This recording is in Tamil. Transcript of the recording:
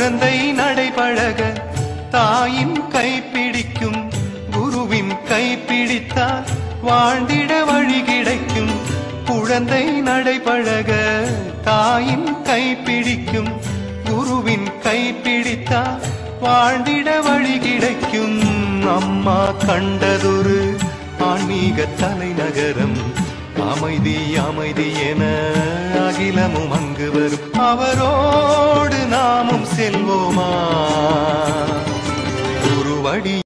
குழந்தை நடைபழக தாயின் கைப்பிடிக்கும் குருவின் கைப்பிடித்தால் வாழ்ந்திட வழி கிடைக்கும் குழந்தை நடைபழக தாயின் கைப்பிடிக்கும் குருவின் கைப்பிடித்தால் வாழ்ந்திட வழி கிடைக்கும் அம்மா கண்டதொரு ஆன்மீக தலைநகரம் அமைதி அமைதி என அகிலமும் அங்கு வரும் அவரோடு நாமும் செல்வோமா குருவடி